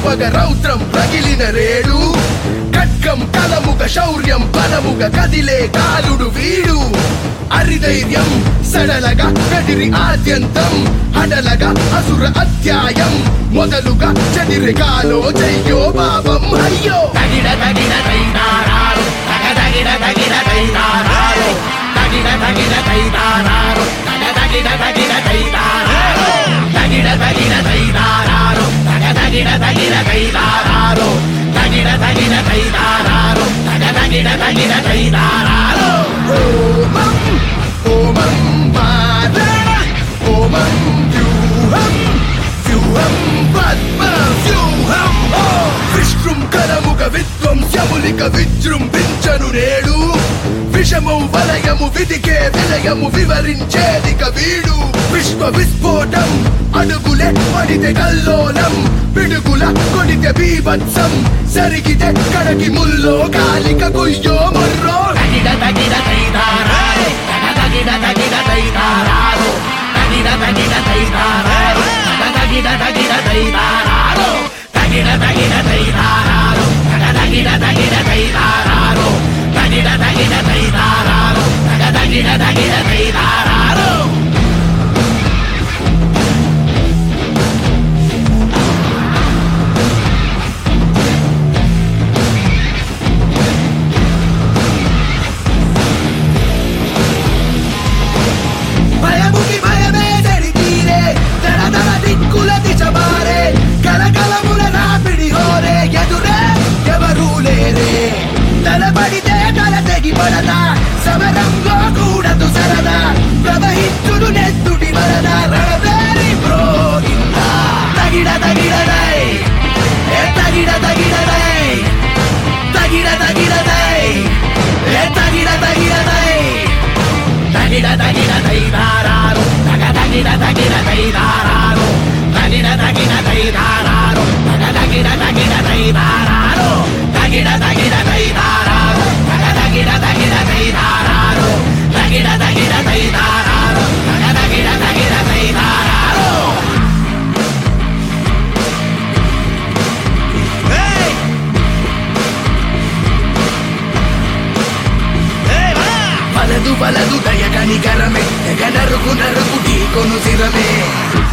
పగ రౌద్రం రగిలిన రేడు ఖడ్గం కలముగ శౌర్యం బలముగ కదిలే కాలుడు వీడు అరిధైర్యం సడలగా కదిరి ఆద్యంతం హడలగా అసుర అధ్యాయం మొదలుగా చదిరి కాలో జయ్యో పాపం అయ్యో తగిన తగిన తైతారారు తగ తగిన తగిన తైతారారు తగిన తగిన తైతారారు తగ తగిన తగిన తైతారారు తగిన తగిన తైతారారు తగ తగిన తగిన తైతారారు తగిన తగిన తైతారారు తగ తగిన తగిన తైతారారు ఓమం ఓమం మారణ ఓమం వ్యూహం వ్యూహం పద్మ వ్యూహం ఓ విష్ణుం కరముగ విధ్వంసములిక విజృంభించను నేడు విషము వలయము విధికే విలయము వివరించేదిక వీడు విశ్వ విస్ఫోటం అడుగులే పడితే కల్లోలం పిడుగుల కొడితే బీభత్సం సరిగితే కడకి ముల్లో కాలిక గుయ్యో మొర్రో తగిన తగిన తైతారారు తగ తగిన తగిన తైతారారు తగిన తగిన తైతారారు తగ తగిన తగిన తైతారారు తగిన తగిన తైతారారు తగ తగిన తగిన తైతారారు తగిన తగిన తైతారారు తగ తగిన తగిన తైతారారు భయముకి భయమే జరిగీరే తన తన దిక్కుల దిశమారే కలకలముల నాపిడి హోరే ఎదురే ఎవరూ లేరే తలపడితే తల తెగి పడదా సమరంలో కూడదు సరదా ప్రవహించుడు నెత్తుడి వరద రణవేరి ప్రోగింద తగిడ తగిడదై ఏ తగిడ తగిడదై తగిడ తగిడదై ఏ తగిడ తగిడదై తగిన తగిన తైతారారు తగ తగిన తగిన తైతారారు తగిన తగిన తైతారారు తగ తగిన తగిన తైతారారు తగిన తగిన తైతారారు తగ తగిన తగిన తైతారారు తగిన తగిన తైతారారు తగ తగిన తగిన తైతారారు ఏయ్! ఏయ్, వా! వలదు వలదు దయ కనికరమే తెగ నరుకు నరుకు ఢీకొను శిరమే